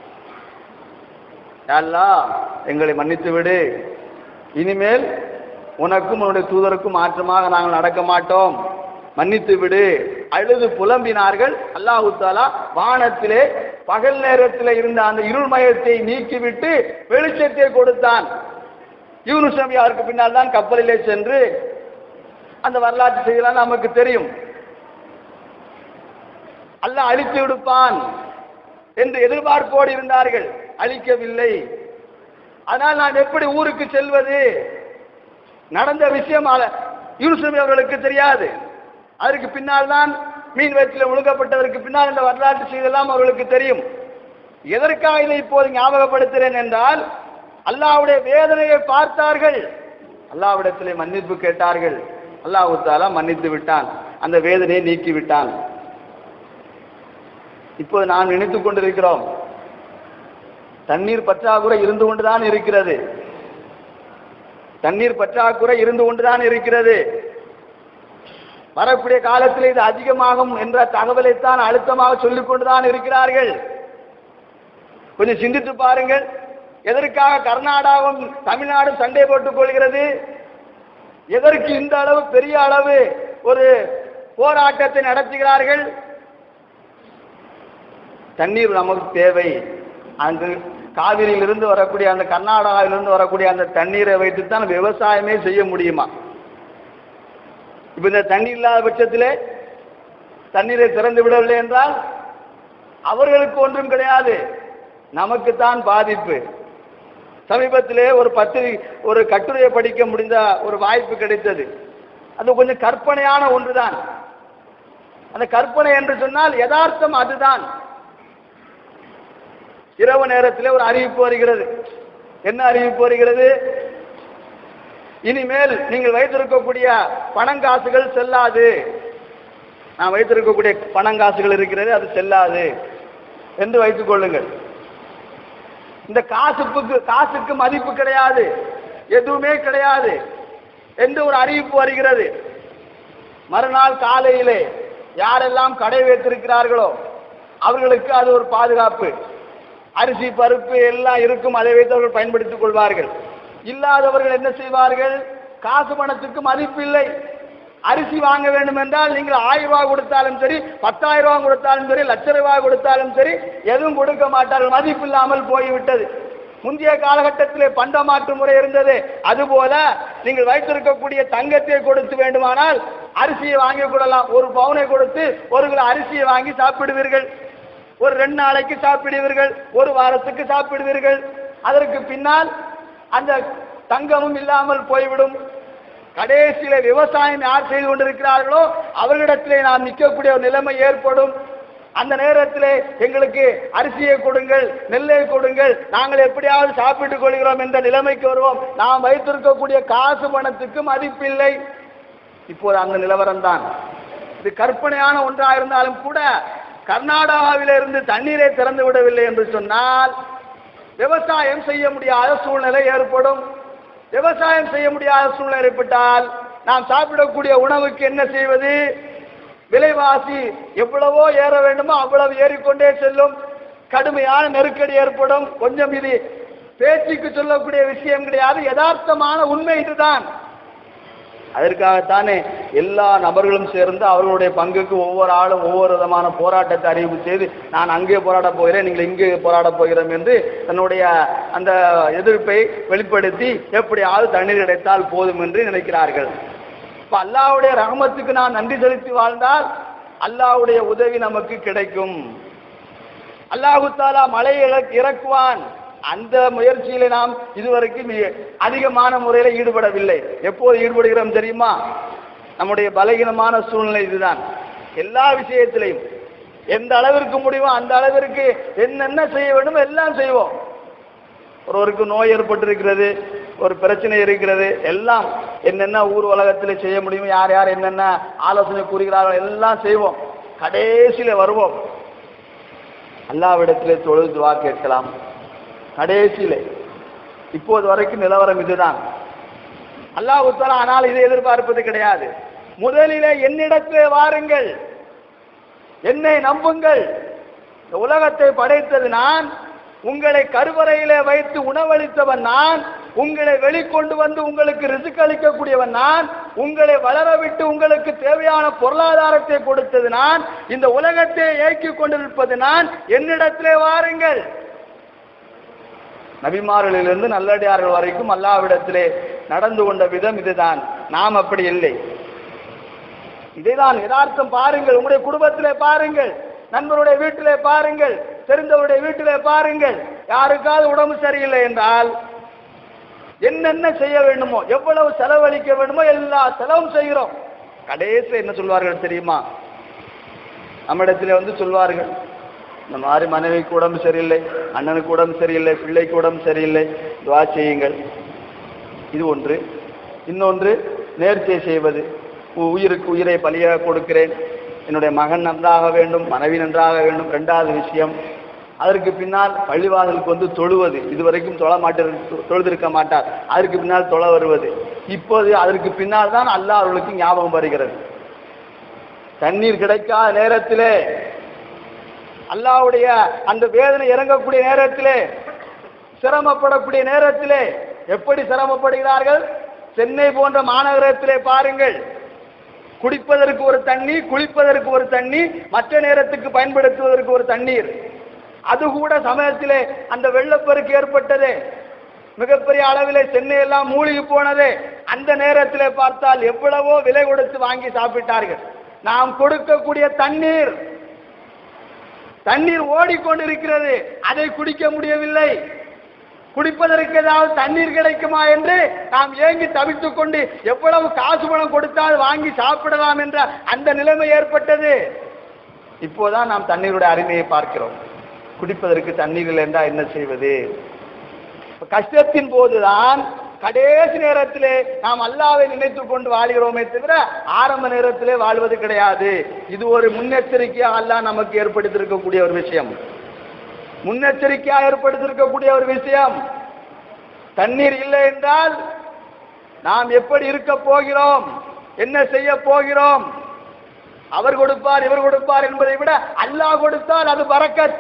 யா அல்லாஹ் எங்களை மன்னித்து விடு இனிமேல் உனக்கும் உன்னுடைய தூதருக்கும் மாற்றமாக நாங்கள் நடக்க மாட்டோம் மன்னித்து விடு அழுது புலம்பினார்கள் அல்லாஹு தாலா வானத்திலே பகல் நேரத்தில் இருந்த அந்த இருள்மயத்தை நீக்கிவிட்டு வெளிச்சத்தை கொடுத்தான் யூனுஸ் நபி அவருக்கு பின்னால் தான் கப்பலிலே சென்று அந்த வரலாற்று செய்திலாம் நமக்கு தெரியும் அல்லாஹ் அழித்து விடுப்பான் என்று எதிர்பார்ப்போடு இருந்தார்கள் அழிக்கவில்லை அதனால் நான் எப்படி ஊருக்கு செல்வது நடந்த விஷயம் அல- யூனுஸ் நபி அவர்களுக்கு தெரியாது அதற்கு பின்னால் தான் மீன் வயிற்றில் ஒழுங்கப்பட்டதற்கு பின்னால் இந்த வரலாற்று செய்தெல்லாம் அவர்களுக்கு தெரியும் எதற்காக இதை இப்போது ஞாபகப்படுத்துகிறேன் என்றால் அல்லாஹ்வுடைய வேதனையை பார்த்தார்கள் அல்லாஹ்விடத்திலே மன்னிப்பு கேட்டார்கள் அல்லாஹ் தாலா மன்னித்து விட்டான் அந்த வேதனையை நீக்கி விட்டான் இப்போது நாம் நினைத்துக் கொண்டிருக்கிறோம் தண்ணீர் பற்றாக்குறை இருந்து கொண்டுதான் இருக்கிறது தண்ணீர் பற்றாக்குறை இருந்து கொண்டுதான் இருக்கிறது வரக்கூடிய காலத்தில் இது அதிகமாகும் என்ற தகவலைத்தான் அழுத்தமாக சொல்லிக் கொண்டுதான் இருக்கிறார்கள் கொஞ்சம் சிந்தித்து பாருங்கள் எதற்காக கர்நாடகாவும் தமிழ்நாடும் சண்டை போட்டுக் கொள்கிறது எதற்கு இந்த அளவு பெரிய அளவு ஒரு போராட்டத்தை நடத்துகிறார்கள் தண்ணீர் நமக்கு தேவை அங்கு காவிரியிலிருந்து வரக்கூடிய அந்த கர்நாடகாவிலிருந்து வரக்கூடிய அந்த தண்ணீரை வைத்து தான் விவசாயமே செய்ய முடியுமா இப்ப இந்த தண்ணீர் இல்லாத பட்சத்திலே தண்ணீரை திறந்து விடவில்லை என்றால் அவர்களுக்கு ஒன்றும் கிடையாது நமக்குத்தான் பாதிப்பு சமீபத்திலே ஒரு பத்திரி ஒரு கட்டுரையை படிக்க முடிந்த ஒரு வாய்ப்பு கிடைத்தது அது கொஞ்சம் கற்பனையான ஒன்றுதான் அந்த கற்பனை என்று சொன்னால் யதார்த்தம் அதுதான் இரவு நேரத்திலே ஒரு அறிவிப்பு வருகிறது என்ன அறிவிப்பு வருகிறது இனிமேல் நீங்கள் வைத்திருக்கக்கூடிய பணங்காசுகள் செல்லாது நான் வைத்திருக்கக்கூடிய பணங்காசுகள் இருக்கிறது அது செல்லாது என்று வைத்துக் கொள்ளுங்கள் இந்த காசுக்கு காசுக்கு மதிப்பு கிடையாது எதுவுமே கிடையாது என்று ஒரு அறிவிப்பு வருகிறது மறுநாள் காலையிலே யாரெல்லாம் கடை வைத்திருக்கிறார்களோ அவர்களுக்கு அது ஒரு பாதுகாப்பு அரிசி பருப்பு எல்லாம் இருக்கும் அதை வைத்து அவர்கள் பயன்படுத்திக் கொள்வார்கள் இல்லாதவர்கள் என்ன செய்வார்கள் காசு பணத்துக்கு மதிப்பு இல்லை அரிசி வாங்க வேண்டும் என்றால் நீங்கள் ஆயிரம் ரூபாய் கொடுத்தாலும் சரி பத்தாயிரம் ரூபாய் கொடுத்தாலும் சரி லட்ச ரூபாய் கொடுத்தாலும் சரி எதுவும் கொடுக்க மாட்டார்கள் மதிப்பு இல்லாமல் போய்விட்டது முந்தைய காலகட்டத்திலே பண்டமாற்று முறை இருந்தது அதுபோல நீங்கள் வைத்திருக்கக்கூடிய தங்கத்தை கொடுத்து வேண்டுமானால் அரிசியை வாங்கி கொள்ளலாம் ஒரு பவுனை கொடுத்து ஒரு கிலோ அரிசியை வாங்கி சாப்பிடுவீர்கள் ஒரு ரெண்டு நாளைக்கு சாப்பிடுவீர்கள் ஒரு வாரத்துக்கு சாப்பிடுவீர்கள் அதற்கு பின்னால் அந்த தங்கமும் இல்லாமல் போய்விடும் கடைசியில விவசாயம் யார் செய்து கொண்டிருக்கிறார்களோ அவர்களிடத்திலே நாம் நிற்கக்கூடிய ஒரு நிலைமை ஏற்படும் அந்த நேரத்திலே எங்களுக்கு அரிசியை கொடுங்கள் நெல்லை கொடுங்கள் நாங்கள் எப்படியாவது சாப்பிட்டுக் கொள்கிறோம் என்ற நிலைமைக்கு வருவோம் நாம் வைத்திருக்கக்கூடிய காசு பணத்துக்கு மதிப்பில்லை இப்போது அந்த நிலவரம் தான் இது கற்பனையான ஒன்றா இருந்தாலும் கூட கர்நாடகாவிலிருந்து தண்ணீரை திறந்து விடவில்லை என்று சொன்னால் விவசாயம் செய்ய முடியாத சூழ்நிலை ஏற்படும் விவசாயம் செய்ய முடியாத சூழ்நிலை ஏற்பட்டால் நாம் சாப்பிடக்கூடிய உணவுக்கு என்ன செய்வது விலைவாசி எவ்வளவோ ஏற வேண்டுமோ அவ்வளவு ஏறிக்கொண்டே செல்லும் கடுமையான நெருக்கடி ஏற்படும் கொஞ்சம் இது பேச்சுக்கு சொல்லக்கூடிய விஷயம் கிடையாது யதார்த்தமான உண்மை இதுதான் அதற்காகத்தானே எல்லா நபர்களும் சேர்ந்து அவர்களுடைய பங்குக்கு ஒவ்வொரு ஆளும் ஒவ்வொரு விதமான போராட்டத்தை அறிவிப்பு செய்து நான் அங்கே போராட போகிறேன் நீங்கள் இங்கே போராட போகிறோம் என்று தன்னுடைய அந்த எதிர்ப்பை வெளிப்படுத்தி எப்படியாவது தண்ணீர் கிடைத்தால் போதும் என்று நினைக்கிறார்கள் இப்ப அல்லாஹ்வுடைய ரஹமத்துக்கு நான் நன்றி செலுத்தி வாழ்ந்தால் அல்லாஹ்வுடைய உதவி நமக்கு கிடைக்கும் அல்லாஹு தாலா மழையை இறக்- இறக்குவான் அந்த முயற்சியில நாம் இதுவரைக்கும் இ- அதிகமான முறையில் ஈடுபடவில்லை எப்போது ஈடுபடுகிறோம் தெரியுமா நம்முடைய பலகீனமான சூழ்நிலை இதுதான் எல்லா விஷயத்திலையும் எந்த அளவிற்கு முடியுமோ அந்த அளவிற்கு என்னென்ன செய்ய வேண்டுமோ எல்லாம் செய்வோம் ஒருவருக்கு நோய் ஏற்பட்டிருக்கிறது ஒரு பிரச்சனை இருக்கிறது எல்லாம் என்னென்ன ஊர் உலகத்தில் செய்ய முடியுமோ யார் யார் என்னென்ன ஆலோசனை கூறுகிறார்கள் எல்லாம் செய்வோம் கடைசியில் வருவோம் அல்லாவிடத்திலே தொழுது துவா கேட்கலாம் கடைசியிலே இப்போது வரைக்கும் நிலவரம் இதுதான் அல்லாஹ் உத்தரா ஆனால் இதை எதிர்பார்ப்பது கிடையாது முதலிலே என்னிடத்திலே வாருங்கள் என்னை நம்புங்கள் இந்த உலகத்தை படைத்தது நான் உங்களை கருவறையிலே வைத்து உணவளித்தவன் நான் உங்களை வெளிக்கொண்டு வந்து உங்களுக்கு ரிசுக் அளிக்கக்கூடியவன் நான் உங்களை வளர விட்டு உங்களுக்கு தேவையான பொருளாதாரத்தை கொடுத்தது நான் இந்த உலகத்தை இயக்கிக் கொண்டிருப்பது நான் என்னிடத்திலே வாருங்கள் நபிமார்களிலிருந்து நல்லடியார்கள் வரைக்கும் அல்லாவிடத்திலே நடந்து கொண்ட விதம் இதுதான் நாம் அப்படி இல்லை இதைதான் யதார்த்தம் பாருங்கள் உங்களுடைய குடும்பத்திலே பாருங்கள் நண்பருடைய வீட்டிலே பாருங்கள் தெரிந்தவருடைய வீட்டிலே பாருங்கள் யாருக்காவது உடம்பு சரியில்லை என்றால் என்னென்ன செய்ய வேண்டுமோ எவ்வளவு செலவழிக்க வேண்டுமோ எல்லா செலவும் செய்கிறோம் கடைசியில் என்ன சொல்வார்கள் தெரியுமா நம்மிடத்திலே வந்து சொல்வார்கள் இந்த மாதிரி மனைவிக்கு உடம்பு சரியில்லை அண்ணனுக்கு உடம்பு சரியில்லை பிள்ளைக்கு உடம்பு சரியில்லை துவா செய்யுங்கள் இது ஒன்று இன்னொன்று நேர்ச்சை செய்வது உ- உயிருக்கு உயிரை பலியாக கொடுக்கிறேன் என்னுடைய மகன் நன்றாக வேண்டும் மனைவி நன்றாக வேண்டும் ரெண்டாவது விஷயம் அதற்கு பின்னால் பள்ளிவாசலுக்கு வந்து தொழுவது இதுவரைக்கும் தொழ மாட்டார் தொழுதிருக்க மாட்டார் அதற்கு பின்னால் தொழ வருவது இப்போது அதற்கு பின்னால் தான் அல்லாஹ் அவர்களுக்கு ஞாபகம் வருகிறது தண்ணீர் கிடைக்காத நேரத்திலே அல்லாஹ்வுடைய அந்த வேதனை இறங்கக்கூடிய நேரத்திலே சிரமப்படக்கூடிய நேரத்திலே எப்படி சிரமப்படுகிறார்கள் சென்னை போன்ற மாநகரத்திலே பாருங்கள் குடிப்பதற்கு ஒரு தண்ணி குளிப்பதற்கு ஒரு தண்ணி மற்ற நேரத்துக்கு பயன்படுத்துவதற்கு ஒரு தண்ணீர் அது கூட சமயத்திலே அந்த வெள்ளப்பெருக்கு ஏற்பட்டதே மிகப்பெரிய அளவிலே சென்னை எல்லாம் மூழ்கி போனதே அந்த நேரத்திலே பார்த்தால் எவ்வளவோ விலை கொடுத்து வாங்கி சாப்பிட்டார்கள் நாம் கொடுக்கக்கூடிய தண்ணீர் தண்ணீர் ஓடிக்கொண்டிருக்கிறது அதை குடிக்க முடியவில்லை குடிப்பதற்கு ஏதாவது தண்ணீர் கிடைக்குமா என்று நாம் ஏங்கி தவித்துக் கொண்டு எவ்வளவு காசு பணம் கொடுத்தால் வாங்கி சாப்பிடலாம் என்ற அந்த நிலைமை ஏற்பட்டது இப்போதான் நாம் தண்ணீருடைய அருமையை பார்க்கிறோம் குடிப்பதற்கு தண்ணீர் இல்லை என்றால் என்ன செய்வது இப்ப கஷ்டத்தின் போதுதான் கடைசி நேரத்திலே நாம் அல்லாவை நினைத்துக் கொண்டு வாழ்கிறோமே தவிர ஆரம்ப நேரத்திலே வாழ்வது கிடையாது இது ஒரு முன்னெச்சரிக்கையா அல்லாஹ் நமக்கு ஏற்படுத்தியிருக்கக்கூடிய ஒரு விஷயம் முன்னெச்சரிக்கையா ஏற்படுத்தியிருக்கக்கூடிய ஒரு விஷயம் தண்ணீர் இல்லை என்றால் நாம் எப்படி இருக்க போகிறோம் என்ன செய்ய போகிறோம் அவர் கொடுப்பார் இவர் கொடுப்பார் என்பதை விட அல்லாஹ் கொடுத்தால் அது பரக்கத்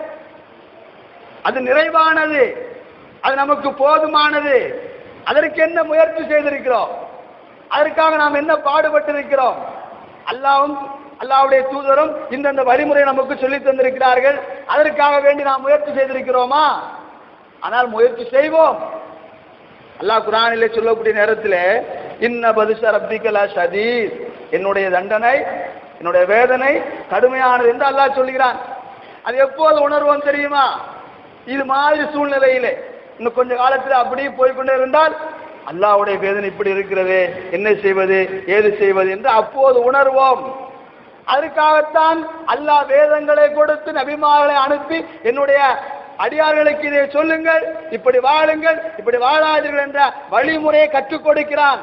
அது நிறைவானது அது நமக்கு போதுமானது அதற்கு என்ன முயற்சி செய்திருக்கிறோம் அதற்காக நாம் என்ன பாடுபட்டிருக்கிறோம் அல்லாவும் அல்லாவுடைய தூதரும் இந்தந்த வழிமுறை நமக்கு சொல்லி தந்திருக்கிறார்கள் அதற்காக வேண்டி நாம் முயற்சி செய்திருக்கிறோமா ஆனால் முயற்சி செய்வோம் அல்லாஹ் குரானிலே சொல்லக்கூடிய நேரத்தில் இன்ன பதுச ரப்பிக்கலா ஷதீத் என்னுடைய தண்டனை என்னுடைய வேதனை கடுமையானது என்று அல்லாஹ் சொல்கிறான் அது எப்போது உணர்வோம் தெரியுமா இது மாதிரி சூழ்நிலையிலே இன்னும் கொஞ்ச காலத்தில் அப்படியே போய்க்கொண்டே இருந்தால் அல்லாஹ்வுடைய வேதனை இப்படி இருக்கிறது என்ன செய்வது ஏது செய்வது என்று அப்போது உணர்வோம் அதற்காகத்தான் அல்லாஹ் வேதங்களை கொடுத்து நபிமார்களை அனுப்பி என்னுடைய அடியார்களுக்கு இதை சொல்லுங்கள் இப்படி வாழுங்கள் இப்படி வாழாதீர்கள் என்ற வழிமுறையை கற்றுக் கொடுக்கிறான்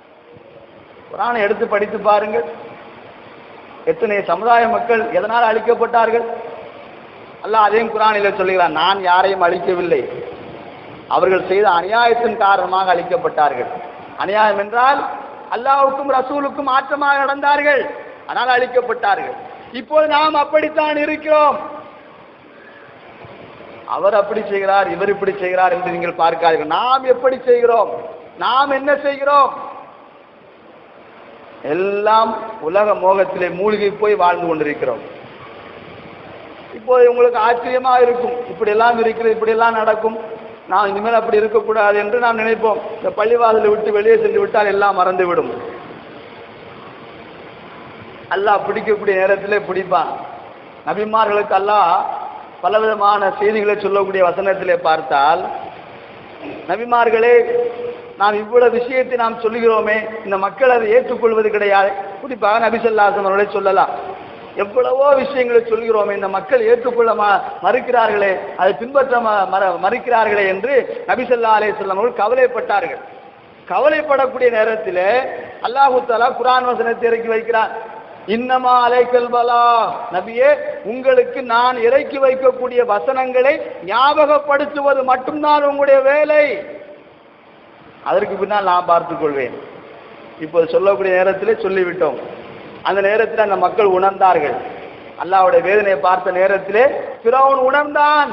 குரானை எடுத்து படித்து பாருங்கள் எத்தனை சமுதாய மக்கள் எதனால் அழிக்கப்பட்டார்கள் அல்லாஹ் அதையும் குரானிலே சொல்லுகிறான் நான் யாரையும் அழிக்கவில்லை அவர்கள் செய்த அநியாயத்தின் காரணமாக அழிக்கப்பட்டார்கள் அநியாயம் என்றால் அல்லாஹ்வுக்கும் ரசூலுக்கும் மாற்றமாக நடந்தார்கள் ஆனால் அழிக்கப்பட்டார்கள் இப்போது நாம் அப்படித்தான் இருக்கிறோம் அவர் அப்படி செய்கிறார் இவர் இப்படி செய்கிறார் என்று நீங்கள் பார்க்காதீர்கள் நாம் எப்படி செய்கிறோம் நாம் என்ன செய்கிறோம் எல்லாம் உலக மோகத்திலே மூழ்கி போய் வாழ்ந்து கொண்டிருக்கிறோம் இப்போது உங்களுக்கு ஆச்சரியமா இருக்கும் இப்படி எல்லாம் இருக்கிறது இப்படி எல்லாம் நடக்கும் நான் இனிமேல் அப்படி இருக்கக்கூடாது என்று நாம் நினைப்போம் இந்த பள்ளிவாசலை விட்டு வெளியே சென்று விட்டால் எல்லாம் மறந்துவிடும் அல்லாஹ் பிடிக்கக்கூடிய நேரத்திலே பிடிப்பான் நபிமார்களுக்கு அல்லாஹ் பலவிதமான செய்திகளை சொல்லக்கூடிய வசனத்திலே பார்த்தால் நபிமார்களே நாம் இவ்வளவு விஷயத்தை நாம் சொல்லுகிறோமே இந்த மக்கள் அதை ஏற்றுக்கொள்வது கிடையாது குறிப்பாக நபிசல்லாசம் அவர்களை சொல்லலாம் எவ்வளவோ விஷயங்களை சொல்கிறோமே இந்த மக்கள் ஏற்றுக்கொள்ள ம- மறுக்கிறார்களே அதை பின்பற்ற ம- மற- மறுக்கிறார்களே என்று நபிசல்லா அலையம் அவர்கள் கவலைப்பட்டார்கள் கவலைப்படக்கூடிய நேரத்தில் அல்லாஹு தஆலா குர்ஆன் வசனத்தை இறக்கி வைக்கிறான் இன்னமா அலைக்கல் பலா நபியே உங்களுக்கு நான் இறக்கி வைக்கக்கூடிய வசனங்களை ஞாபகப்படுத்துவது மட்டும்தான் உங்களுடைய வேலை அதற்கு பின்னால் நான் பார்த்துக் கொள்வேன் இப்போது சொல்லக்கூடிய நேரத்திலே சொல்லிவிட்டோம் அந்த நேரத்தில் அந்த மக்கள் உணர்ந்தார்கள் அல்லாஹ்வுடைய வேதனையை பார்த்த நேரத்திலே பிறவன் உணர்ந்தான்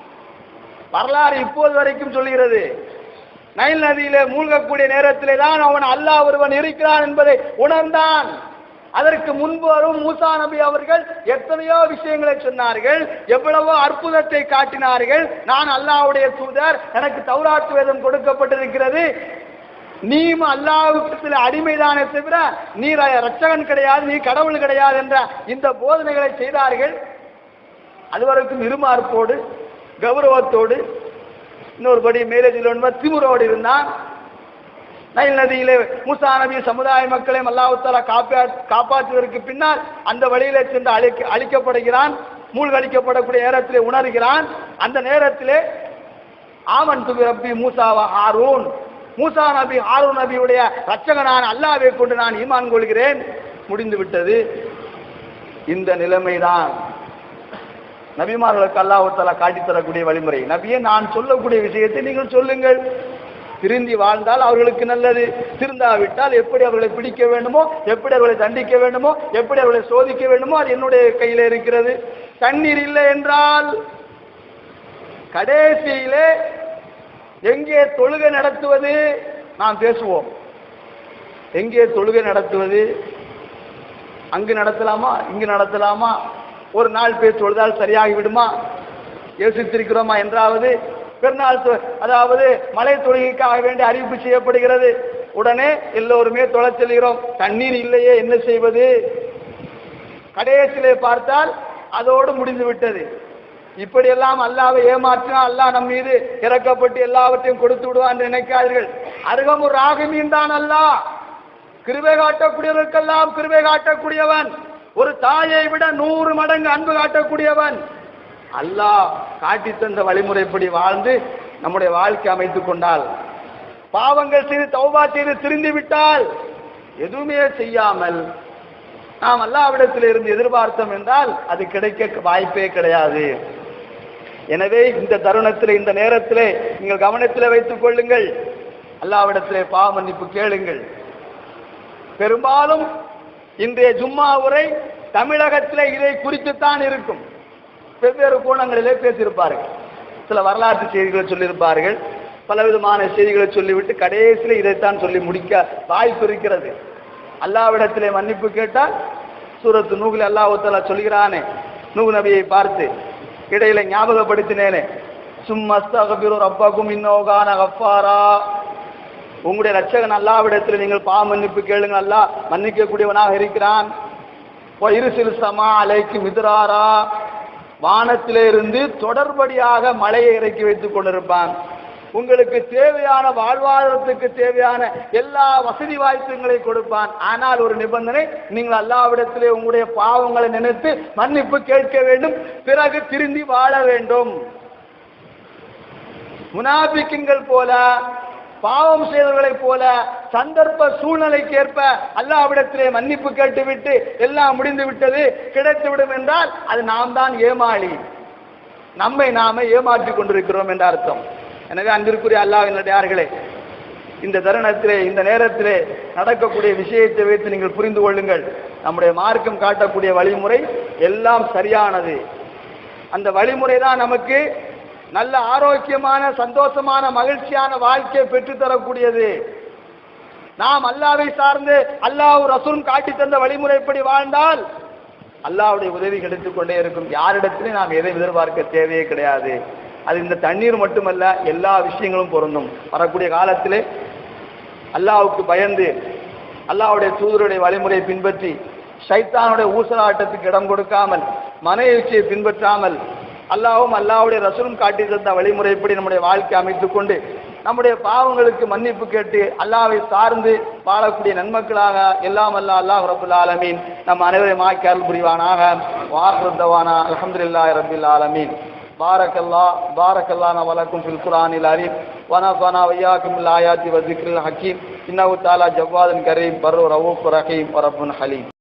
வரலாறு இப்போது வரைக்கும் சொல்கிறது நைல் நதியிலே மூழ்கக்கூடிய நேரத்திலே தான் அவன் அல்லாஹ் ஒருவன் இருக்கிறான் என்பதை உணர்ந்தான் அதற்கு முன்பு வரும் மூசா நபி அவர்கள் எத்தனையோ விஷயங்களை சொன்னார்கள் எவ்வளவோ அற்புதத்தை காட்டினார்கள் நான் அல்லாஹ்வுடைய தூதர் எனக்கு தௌராத் வேதம் கொடுக்கப்பட்டிருக்கிறது நீயும் அல்லாஹ்வுக்கு அடிமைதானே தவிர நீ ர- ரட்சகன் கிடையாது நீ கடவுள் கிடையாது என்ற இந்த போதனைகளை செய்தார்கள் அதுவரைக்கும் இருமார்ப்போடு கௌரவத்தோடு இன்னொரு படி மேலே சொல்லணும் திமுறோடு இருந்தான் நைல் நதியிலே மூசா நபி சமுதாய மக்களையும் அல்லாஹால காப்பா காப்பாற்றுவதற்கு பின்னால் அந்த வழியிலே சென்று அழிக்க அழிக்கப்படுகிறான் மூழ்கடிக்கப்படக்கூடிய நேரத்திலே உணர்கிறான் அந்த நேரத்திலே ஆமன் துபி ரப்பி மூசாவா ஹாரூன் மூசா நபி ஹாரூன் நபியுடைய ரட்சகனான அல்லாவை கொண்டு நான் ஈமான் கொள்கிறேன் முடிந்து விட்டது இந்த நிலைமைதான் நபிமார்களுக்கு அல்லாஹால காட்டித் தரக்கூடிய வழிமுறை நபியே நான் சொல்லக்கூடிய விஷயத்தை நீங்கள் சொல்லுங்கள் திருந்தி வாழ்ந்தால் அவர்களுக்கு நல்லது திருந்தாவிட்டால் எப்படி அவர்களை பிடிக்க வேண்டுமோ எப்படி அவர்களை தண்டிக்க வேண்டுமோ எப்படி அவர்களை சோதிக்க வேண்டுமோ அது என்னுடைய கையில் இருக்கிறது தண்ணீர் இல்லை என்றால் கடைசியிலே எங்கே தொழுகை நடத்துவது நாம் பேசுவோம் எங்கே தொழுகை நடத்துவது அங்கு நடத்தலாமா இங்கு நடத்தலாமா ஒரு நாள் போய் தொழுதால் சரியாகி விடுமா யோசித்திருக்கிறோமா என்றாவது பெருநாள் தொ- அதாவது மலை தொழுகைக்காக வேண்டிய அறிவிப்பு செய்யப்படுகிறது உடனே எல்லோருமே தொழச் செல்கிறோம் தண்ணீர் இல்லையே என்ன செய்வது கடைசியிலே பார்த்தால் அதோடு முடிந்து விட்டது இப்படியெல்லாம் அல்லாவை ஏமாற்றினால் அல்லாஹ் நம் மீது இறக்கப்பட்டு எல்லாவற்றையும் கொடுத்து விடுவான் என்று நினைக்காதீர்கள் அருகமுர் ராகமீன் தான் அல்லாஹ் கிருபை காட்டக்கூடியவருக்கெல்லாம் கிருபை காட்டக்கூடியவன் ஒரு தாயை விட நூறு மடங்கு அன்பு காட்டக்கூடியவன் அல்லாஹ் காட்டி தந்த வழிமுறைப்படி வாழ்ந்து நம்முடைய வாழ்க்கை அமைத்துக் கொண்டால் பாவங்கள் செய்து தௌபா செய்து திருந்தி விட்டால் எதுவுமே செய்யாமல் நாம் அல்லாவிடத்தில் இருந்து எதிர்பார்த்தோம் என்றால் அது கிடைக்க வாய்ப்பே கிடையாது எனவே இந்த தருணத்திலே இந்த நேரத்திலே நீங்கள் கவனத்தில் வைத்துக் கொள்ளுங்கள் அல்லாவிடத்திலே பாவ மன்னிப்பு கேளுங்கள் பெரும்பாலும் இன்றைய ஜும்மா உரை தமிழகத்திலே இதை குறித்துத்தான் இருக்கும் வெவ்வேறு கோணங்களிலே பேசியிருப்பார்கள் சில வரலாற்று செய்திகளை சொல்லியிருப்பார்கள் பலவிதமான செய்திகளை சொல்லிவிட்டு கடைசியில் இதைத்தான் சொல்லி முடிக்க வாய்ப்பு இருக்கிறது அல்லாவிடத்திலே மன்னிப்பு கேட்டால் சூரத்து நூகில் அல்லாஹால சொல்கிறானே நூகு நபியை பார்த்து இடையில ஞாபகப்படுத்தினேனே சும்மஸ்தகபிரு ரப்பகும் இன்னோகான கஃபாரா உங்களுடைய ரட்சகன் அல்லாவிடத்தில் நீங்கள் பாவ மன்னிப்பு கேளுங்க அல்லாஹ் மன்னிக்கக்கூடியவனாக இருக்கிறான் ஓ இருசில் சமா அலைக்கு மிதுராரா வானத்திலே இருந்து தொடர்படியாக மழையை இறக்கி வைத்துக் கொண்டிருப்பான் உங்களுக்கு தேவையான வாழ்வாதாரத்துக்கு தேவையான எல்லா வசதி வாய்ப்புகளை கொடுப்பான் ஆனால் ஒரு நிபந்தனை நீங்கள் அல்லாவிடத்திலே உங்களுடைய பாவங்களை நினைத்து மன்னிப்பு கேட்க வேண்டும் பிறகு திருந்தி வாழ வேண்டும் முனாபிக்குங்கள் போல பாவம் செய்தவர்களைப் போல சந்தர்ப்ப சூழ்நிலைக்கு ஏற்ப அல்லாவிடத்திலே மன்னிப்பு கேட்டுவிட்டு எல்லாம் முடிந்து விட்டது கிடைத்து விடும் என்றால் அது நாம் தான் ஏமாளி நம்மை நாம ஏமாற்றிக் கொண்டிருக்கிறோம் என்ற அர்த்தம் எனவே அன்பிற்குரிய அல்லாஹினுடையார்களே இந்த தருணத்திலே இந்த நேரத்திலே நடக்கக்கூடிய விஷயத்தை வைத்து நீங்கள் புரிந்து கொள்ளுங்கள் நம்முடைய மார்க்கம் காட்டக்கூடிய வழிமுறை எல்லாம் சரியானது அந்த வழிமுறை தான் நமக்கு நல்ல ஆரோக்கியமான சந்தோஷமான மகிழ்ச்சியான வாழ்க்கையை பெற்றுத்தரக்கூடியது நாம் அல்லாவை சார்ந்து அல்லாஹ் ரசூலும் காட்டி தந்த வழிமுறைப்படி வாழ்ந்தால் அல்லாஹ்வுடைய உதவி கிடைத்துக் கொண்டே இருக்கும் யாரிடத்திலும் நாம் எதை எதிர்பார்க்க தேவையே கிடையாது அது இந்த தண்ணீர் மட்டுமல்ல எல்லா விஷயங்களும் பொருந்தும் வரக்கூடிய காலத்திலே அல்லாஹ்வுக்கு பயந்து அல்லாஹ்வுடைய தூதருடைய வழிமுறையை பின்பற்றி ஷைத்தானுடைய ஊசலாட்டத்துக்கு இடம் கொடுக்காமல் மன எழுச்சியை பின்பற்றாமல் அல்லாஹ்வும் அல்லாஹ்வுடைய ரசூலும் காட்டி தந்த வழிமுறைப்படி நம்முடைய வாழ்க்கை அமைத்துக் கொண்டு நம்முடைய பாவங்களுக்கு மன்னிப்பு கேட்டு அல்லாஹ்வை சார்ந்து வாழக்கூடிய நன்மக்களாக எல்லாம் அல்லா அல்லாஹ் ரபுல் ஆலமீன் நம் அனைவரையும் ஆக்கி அருள் புரிவானாக வாக்குத்தவானா அல்ஹம்துலில்லாஹி ரபில் ஆலமீன் بارك الله بارك الله لنا ولكم في القرآن العظيم ونفعنا وإياكم بالآيات والذكر الحكيم إنه تعالى جواد كريم بر رؤوف رحيم ورب حليم